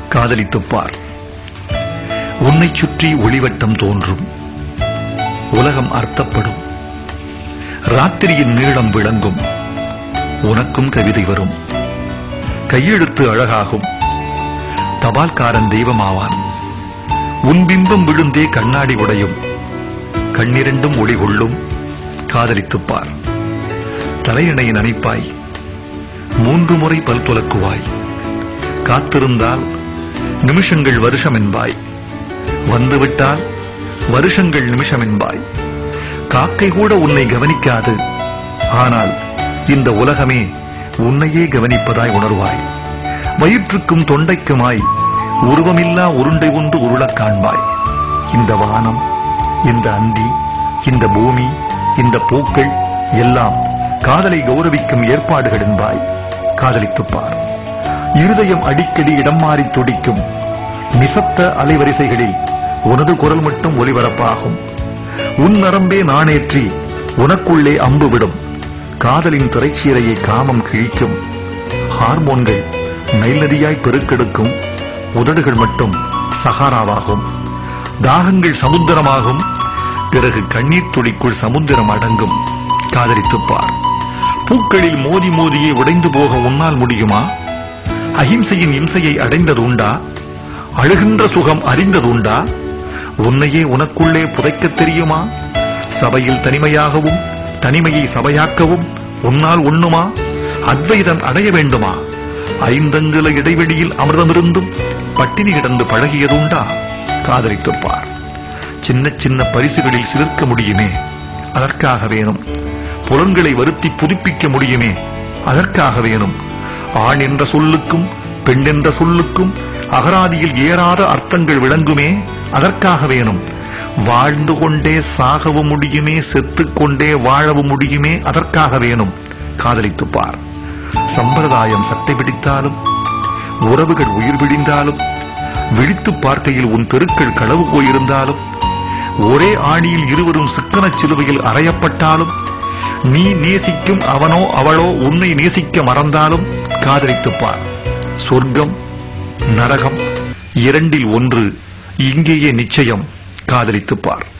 காதலித்துப் பார் உன்னைச் சுற்றி ஒளிவட்டம் தோன்றும் உலகம் அர்த்தப்படும் ராத்திரியின் நீளம் விளங்கும் உனக்கும் கவிதை வரும் கையெழுத்து அழகாகும் தபால்காரன் தெய்வமாவான் உன் பிம்பம் விழுந்தே கண்ணாடி உடையும் கண்ணிரண்டும் ஒளி கொள்ளும் காதலித்துப் பார் தலையணை நனைப்பாய் மூன்று முறை பல் துலக்குவாய் காத்திருந்தால் நிமிஷங்கள் வருஷம் என்பாய் வந்துவிட்டால் வருஷங்கள் நிமிஷம் என்பாய் காக்கை கூட உன்னை கவனிக்காது ஆனால் இந்த உலகமே உன்னையே கவனிப்பதாய் உணர்வாய் வயிற்றுக்கும் தொண்டைக்குமாய் உருவமில்லா உருண்டை ஒன்று உருளக் காண்பாய் இந்த வானம் இந்த அந்தி இந்த பூமி இந்த பூக்கள் எல்லாம் காதலை கௌரவிக்கும் ஏற்பாடுகள் என்பாய் காதலித்துப் பார் இருதயம் அடிக்கடி இடம் மாறி துடிக்கும் நிசப்த அலைவரிசைகளில் உனது குரல் மட்டும் ஒலிபரப்பாகும் உன் நரம்பே நாணேற்றி உனக்குள்ளே அம்பு விடும் காதலின் திரைச்சீரையை காமம் கிழிக்கும் ஹார்மோன்கள் நைல் நதியாய் பெருக்கெடுக்கும் உதடுகள் மட்டும் சஹாராவாகும் தாகங்கள் சமுத்திரமாகும் பிறகு கண்ணீர் துளிக்குள் சமுத்திரம் அடங்கும் காதலித்துப் பார் பூக்களில் மோதி மோதியே உடைந்து போக உன்னால் முடியுமா அகிம்சையின் இம்சையை அடைந்ததுண்டா அழுகின்ற சுகம் அறிந்ததுண்டா உன்னையே உனக்குள்ளே புதைக்கத் தெரியுமா சபையில் தனிமையாகவும் தனிமையை சபையாக்கவும் உன்னால் உண்ணுமா அத்வைதம் அடைய வேண்டுமா ஐந்தங்குல இடைவெளியில் அமிர்தமிருந்தும் பட்டினி கிடந்து பழகியதுண்டா காதலித்துப் பார் சின்ன சின்ன பரிசுகளில் சிலிர்க்க முடியுமே அதற்காக வேணும் புலன்களை வருத்தி புதுப்பிக்க முடியுமே அதற்காக வேணும் ஆண் என்ற சொல்லுக்கும் பெண் என்ற சொல்லுக்கும் அகராதியில் ஏறாத அர்த்தங்கள் விளங்குமே அதற்காக வேணும் வாழ்ந்து கொண்டே சாகவும் முடியுமே செத்துக் கொண்டே வாழவும் முடியுமே அதற்காக வேணும் காதலித்துப் பார் சம்பிரதாயம் சட்டை பிடித்தாலும் உறவுகள் உயிர் விடிந்தாலும் விழித்துப் பார்க்கையில் உன் தெருக்கள் களவு போயிருந்தாலும் ஒரே ஆணியில் இருவரும் சிக்கனச் சிலுவையில் அறையப்பட்டாலும் நீ நேசிக்கும் அவனோ அவளோ உன்னை நேசிக்க மறந்தாலும் காதலித்துப் பார் சொர்க்கம் நரகம் இரண்டில் ஒன்று இங்கேயே நிச்சயம் காதலித்துப் பார்